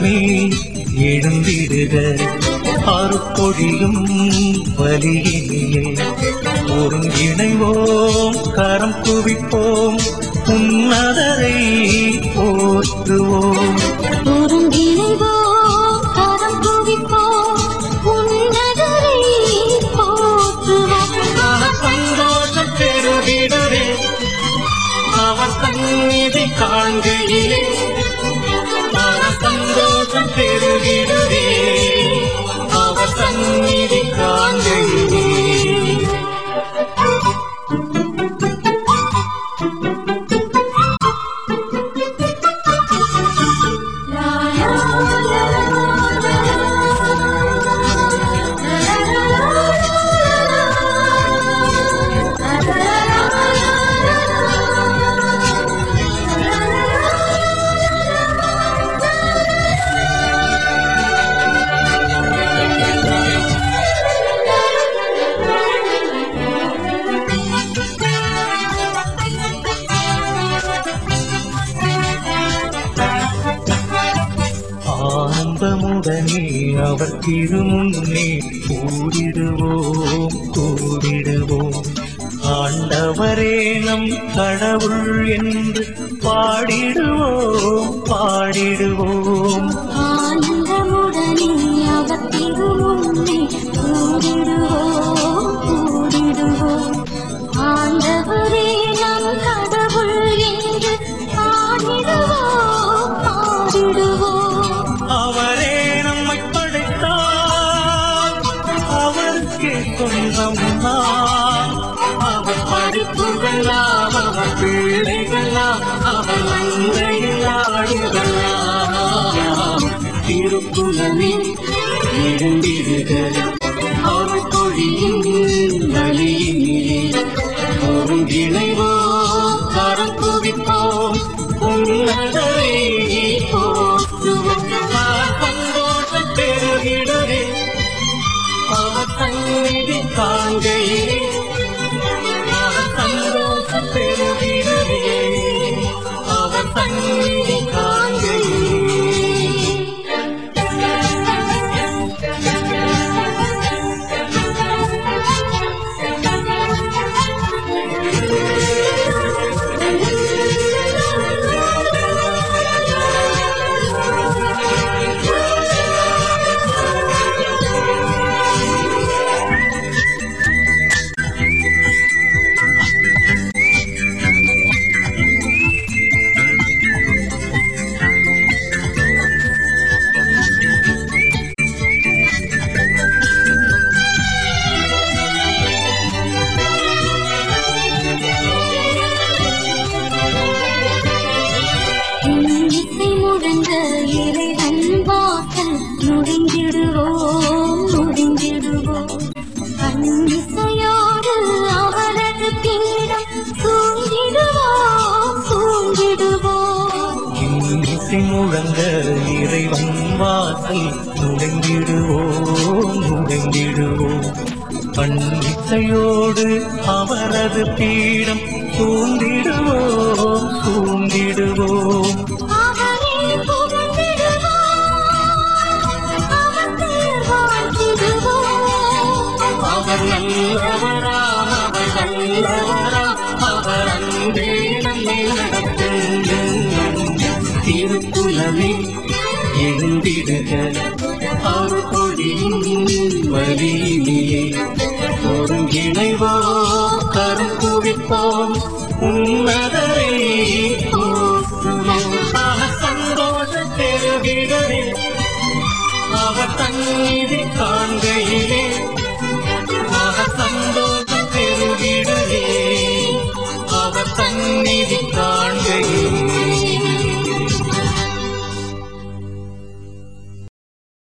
குலமே எழுந்திடுக அருப்பொழியும் வலியினிலே ஒருங்கிணைவோம் கரம் குவிப்போம் உன்னதரை போற்றுவோம் ஒருங்கிணைவோம் கரம் குவிப்போம் உன்னதரை போற்றுவோம் சந்தோஷம் பெருகிடுவே அவர் சந்நிதி காண்கையிலே அவர் சந்தோஷம் பெருகிடுவே அவர் சந்நிதி காண்கையிலே லா லா லா ஆனந்தமுடனே அவர் திருமுன்னே கூடிடுவோம் கூடிடுவோம் ஆண்டவரே நம் கடவுள் என்று பாடிடுவோம் பாடிடுவோம் ஆனந்தமுடனே அவர் திருமுன்னே கூடிடுவோம் கூடிடுவோம் ஆண்டவரே நம் கடவுள் என்று பாடிடுவோம் பாடிடுவோம் அவரே நம்மை படைத்தார் அவருக்கே சொந்தம் நாம். அவர் படிப்புகளாம் அவர் பிள்ளைகளாம் அவர் மந்தையில் ஆடுகளாம் திருக்குலமே எழுந்திருக அவர் பொழியும் வழியினிலே ஒருங்கிணைவோம் கரம் குவிப்போம் உன்னதரை போற்றுவோம் சந்தோஷம் பெருகிடுவே அவர் சந்நிதி காண்கையிலே அவர் சந்தோஷம் பெருகிடுவே அவர் சந்நிதி காண்கையிலே இன்னிசை முழங்க இறைவன் வாசல் நுழைந்திடுவோம் நுழைந்திடுவோம் கண்ணிசையோடு அவரது பீடம் தூங்கிடுவோம் தூங்கிடுவோம் இன்னிசை முழங்க இறைவன் வாசல் நுழைந்திடுவோம் நுழைந்திடுவோம் பன்னிசையோடு அவரது பீடம் தூண்டிடுவோம் தூண்டிடுவோம் அவரே புகழ்ந்திடுவோம் அவர் பேர் வாழ்த்திடுவோம் அவர் நல்லவராம் அவர் நல்லவராம் அவர் அன்பே நம்மை நடத்தும் திருக்குலமே எழுந்திடுக அவர் பொழியும் வழியிலேயே ஒருங்கிணைவோ கரும் குவிப்போம் உன்னதரை போற்றுவோம் அவர் சந்தோஷம் பெருகிடவே அவர் தன்னிதி காண்கையிலே அவர் சந்தோஷம் பெருகிடவே அவர் தன்னிதி காண்கையிலே